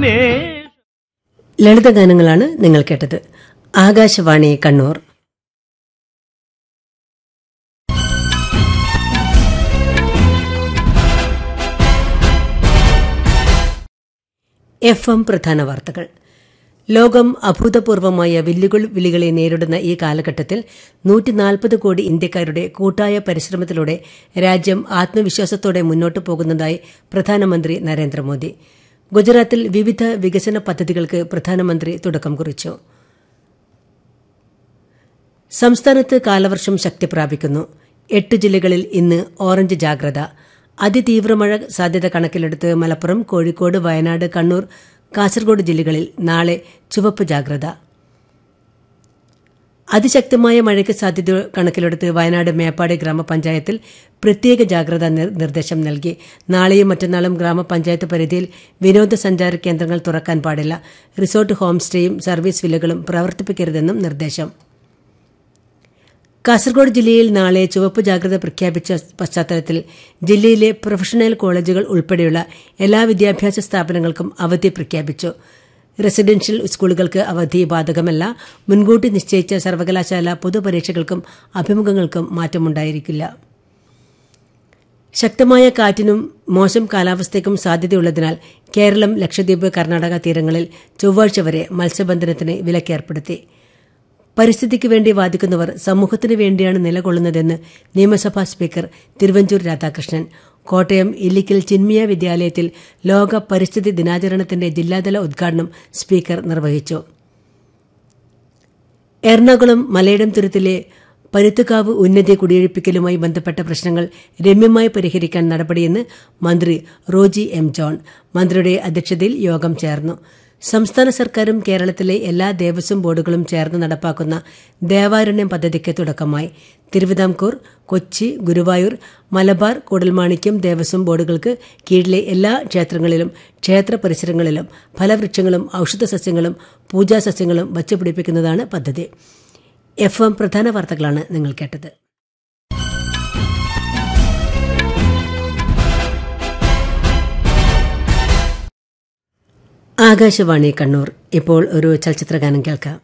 അന്വേഷ ലളിതഗാനങ്ങളാണ് നിങ്ങൾ കേട്ടത് Akashvani Kannur F M പ്രധാന വാർത്തകൾ ലോകം അഭൂതപൂർവമായ വെല്ലുവിളികളെ നേരിടുന്ന ഈ കാലഘട്ടത്തിൽ നൂറ്റി നാൽപ്പത് കോടി ഇന്ത്യക്കാരുടെ കൂട്ടായ പരിശ്രമത്തിലൂടെ രാജ്യം ആത്മവിശ്വാസത്തോടെ മുന്നോട്ടു പോകുന്നതായി പ്രധാനമന്ത്രി നരേന്ദ്രമോദി ഗുജറാത്തിൽ വിവിധ വികസന പദ്ധതികൾക്ക് പ്രധാനമന്ത്രി തുടക്കം കുറിച്ചു സംസ്ഥാനത്ത് കാലവർഷം ശക്തി പ്രാപിക്കുന്നു എട്ട് ജില്ലകളിൽ ഇന്ന് ഓറഞ്ച് ജാഗ്രത അതിതീവ്ര മഴ സാധ്യത കണക്കിലെടുത്ത് മലപ്പുറം കോഴിക്കോട് വയനാട് കണ്ണൂർ കാസർഗോഡ് ജില്ലകളിൽ നാളെ ചുവപ്പ് ജാഗ്രത അതിശക്തമായ മഴയ്ക്ക് സാധ്യത കണക്കിലെടുത്ത് വയനാട് മേപ്പാടി ഗ്രാമപഞ്ചായത്തിൽ പ്രത്യേക ജാഗ്രതാ നിർ- നിർദ്ദേശം നൽകി നാളെയും മറ്റന്നാളും ഗ്രാമപഞ്ചായത്ത് പരിധിയിൽ വിനോദസഞ്ചാര കേന്ദ്രങ്ങൾ തുറക്കാൻ പാടില്ല റിസോർട്ട് ഹോം സ്റ്റേയും സർവീസ് വില്ലകളും പ്രവർത്തിപ്പിക്കരുതെന്നും നിർദ്ദേശം കാസർഗോഡ് ജില്ലയിൽ നാളെ ചുവപ്പ് ജാഗ്രത പ്രഖ്യാപിച്ച പശ്ചാത്തലത്തിൽ ജില്ലയിലെ പ്രൊഫഷണൽ കോളേജുകൾ ഉൾപ്പെടെയുള്ള എല്ലാ വിദ്യാഭ്യാസ സ്ഥാപനങ്ങൾക്കും അവധി പ്രഖ്യാപിച്ചു റെസിഡൻഷ്യൽ സ്കൂളുകൾക്ക് അവധി ബാധകമല്ല മുൻകൂട്ടി നിശ്ചയിച്ച സർവകലാശാല പൊതുപരീക്ഷകൾക്കും അഭിമുഖങ്ങൾക്കും മാറ്റമുണ്ടായിരിക്കില്ല ശക്തമായ കാറ്റിനും മോശം കാലാവസ്ഥയ്ക്കും സാധ്യതയുള്ളതിനാൽ കേരളം ലക്ഷദ്വീപ് കർണാടക തീരങ്ങളിൽ ചൊവ്വാഴ്ച വരെ മത്സ്യബന്ധനത്തിന് വിലക്കേർപ്പെടുത്തി പരിസ്ഥിതിക്ക് വേണ്ടി വാദിക്കുന്നവർ സമൂഹത്തിന് വേണ്ടിയാണ് നിലകൊള്ളുന്നതെന്ന് നിയമസഭാ സ്പീക്കർ തിരുവഞ്ചൂർ രാധാകൃഷ്ണൻ കോട്ടയം ഇല്ലിക്കൽ ചിന്മയ വിദ്യാലയത്തിൽ ലോക പരിസ്ഥിതി ദിനാചരണത്തിന്റെ ജില്ലാതല ഉദ്ഘാടനം സ്പീക്കർ നിർവഹിച്ചു എറണാകുളം മലയിടം തുരുത്തിലെ പരുത്തുകാവ് ഉന്നതി കുടിയൊഴിപ്പിക്കലുമായി ബന്ധപ്പെട്ട പ്രശ്നങ്ങൾ രമ്യമായി പരിഹരിക്കാൻ നടപടിയെന്ന് മന്ത്രി റോജി എം ജോൺ മന്ത്രിയുടെ അധ്യക്ഷതയിൽ യോഗം ചേർന്നു സംസ്ഥാന സർക്കാരും കേരളത്തിലെ എല്ലാ ദേവസ്വം ബോർഡുകളും ചേർന്ന് നടപ്പാക്കുന്ന ദേവാരണ്യം പദ്ധതിക്ക് തുടക്കമായി തിരുവിതാംകൂർ കൊച്ചി ഗുരുവായൂർ മലബാർ കൂടൽമാണിക്യം ദേവസ്വം ബോർഡുകൾക്ക് കീഴിലെ എല്ലാ ക്ഷേത്രങ്ങളിലും ക്ഷേത്ര പരിസരങ്ങളിലും ഫലവൃക്ഷങ്ങളും ഔഷധസസ്യങ്ങളും പൂജാസസ്യങ്ങളും വച്ചുപിടിപ്പിക്കുന്നതാണ് പദ്ധതി എഫ് എം പ്രധാന വാർത്തകളാണ് നിങ്ങൾ കേട്ടത് ആകാശവാണി കണ്ണൂർ ഇപ്പോൾ ഒരു ചലച്ചിത്രഗാനം കേൾക്കാം